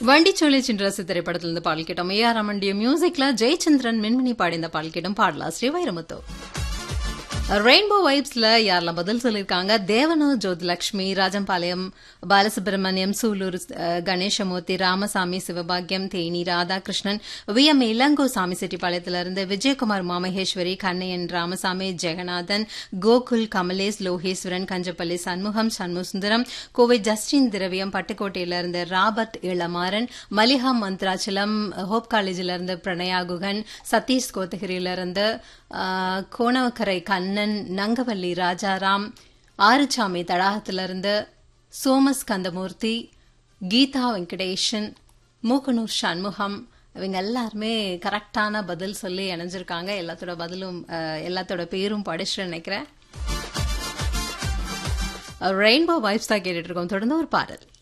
வண்டிச்சோலை சின்ராசு திரைப்படத்திலிருந்து பாடல் கேட்டோம் ஏ ஆர் ரமண்டிய மியூசிக்ல ஜெயச்சந்திரன் மின்மினி பாடிந்த பாடல் கேட்டோம் பாடலா ஸ்ரீ வைரமுத்து ரெயின்போ வைப்ஸ்ல யாரெல்லாம் பதில் சொல்லியிருக்காங்க தேவனு ஜோதிலட்சுமி ராஜம்பாளையம் பாலசுப்ரமணியம் சூலூர் அஹ், கணேசமூர்த்தி ராமசாமி சிவபாக்கியம் தேனி ராதாகிருஷ்ணன் வி எம் இளங்கோ சாமி செட்டிப்பாளையத்திலிருந்து விஜயகுமார் மாமகேஸ்வரி கண்ணையன் ராமசாமி ஜெகநாதன் கோகுல் கமலேஷ் லோகேஸ்வரன் கஞ்சப்பள்ளி சண்முகம் சண்முசுந்தரம் கோவை ஜஸ்டின் திரவியம் பட்டுக்கோட்டையிலிருந்து ராபர்ட் இளமாறன் மலிஹா மந்த்ராச்சலம் ஹோப் காலேஜிலிருந்து பிரணயா குகன் சதீஷ் கோத்தகிரியிலிருந்து ஆஹ், கோணவக்கரை கண்ணன் நங்கவல்லி ராஜாராம் ஆறுசாமி தடாகத்திலிருந்து சோமஸ் கந்தமூர்த்தி கீதா வெங்கடேஷன் மூக்கனூர் சண்முகம் இவங்க எல்லாருமே கரெக்டான பதில் சொல்லி இணைஞ்சிருக்காங்க எல்லாத்தோட பதிலும் ஆஹ், எல்லாத்தோட பேரும் படிச்சுட்டு நினைக்கிறேன் ரெயின்போ வைப்ஸ் தான் கேட்டுட்டு இருக்கோம் தொடர்ந்து ஒரு பாடல்